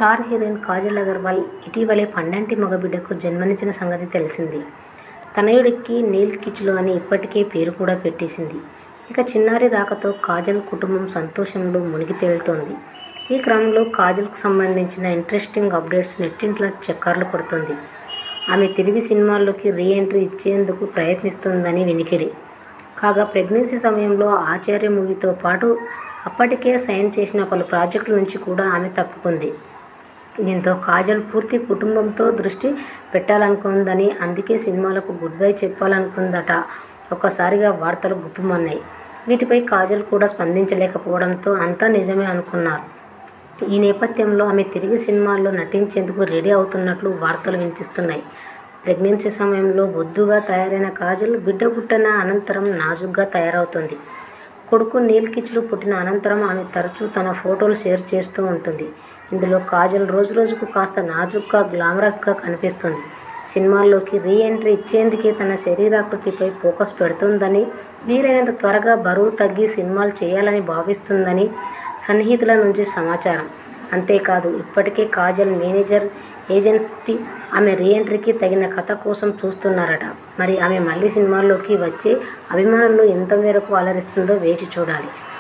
star heroine Kajal Agarwal ఇటీవలే పండంటి మగబిడ్డకు జన్మనిచ్చిన సంగతి తెలిసిందే తనయుడికి నీల్ కిచ్లు అని ఇప్పటికే పేరు కూడా పెట్టేసింది ఇక చిన్నారి రాకతో కాజల్ కుటుంబం సంతోషంలో మునిగి తేలుతోంది ఈ క్రమంలో కాజల్కు సంబంధించిన ఇంట్రెస్టింగ్ అప్డేట్స్ నెట్టింట్లో చక్కర్లు కొడుతుంది ఆమె తిరిగి సినిమాల్లోకి రీ ఎంట్రీ ఇచ్చేందుకు ప్రయత్నిస్తుందని వినికిడి కాగా ప్రెగ్నెన్సీ సమయంలో ఆచార్య మూవీతో పాటు అప్పటికే సైన్ చేసిన పలు ప్రాజెక్టుల నుంచి కూడా ఆమె తప్పుకుంది దీంతో కాజల్ పూర్తి కుటుంబంతో దృష్టి పెట్టాలనుకుందని అందుకే సినిమాలకు గుడ్ బై చెప్పాలనుకుందట ఒక్కసారిగా వార్తలు గుప్పమన్నాయి వీటిపై కాజల్ కూడా స్పందించలేకపోవడంతో అంతా నిజమే అనుకున్నారు ఈ నేపథ్యంలో ఆమె తిరిగి సినిమాల్లో నటించేందుకు రెడీ అవుతున్నట్లు వార్తలు వినిపిస్తున్నాయి ప్రెగ్నెన్సీ సమయంలో బొద్దుగా తయారైన కాజల్ బిడ్డ పుట్టిన అనంతరం నాజుగ్గా తయారవుతుంది కొడుకు నీల్ కిచ్లు పుట్టిన అనంతరం ఆమె తరచూ తన ఫోటోలు షేర్ చేస్తూ ఉంటుంది ఇందులో కాజల్ రోజు రోజుకు కాస్త నాజుగ్గా గ్లామరస్గా కనిపిస్తుంది సినిమాల్లోకి రీ ఎంట్రీ ఇచ్చేందుకే తన శరీరాకృతిపై ఫోకస్ పెడుతుందని వీలైనంత త్వరగా బరువు తగ్గి సినిమాలు చేయాలని భావిస్తుందని సన్నిహితుల నుంచి సమాచారం అంతేకాదు ఇప్పటికే కాజల్ మేనేజర్ ఏజెంట్ ఆమె రీ ఎంట్రీకి తగిన కథ కోసం చూస్తున్నారట మరి ఆమె మళ్ళీ సినిమాల్లోకి వచ్చే అభిమానులు ఎంత మేరకు అలరిస్తుందో వేచి చూడాలి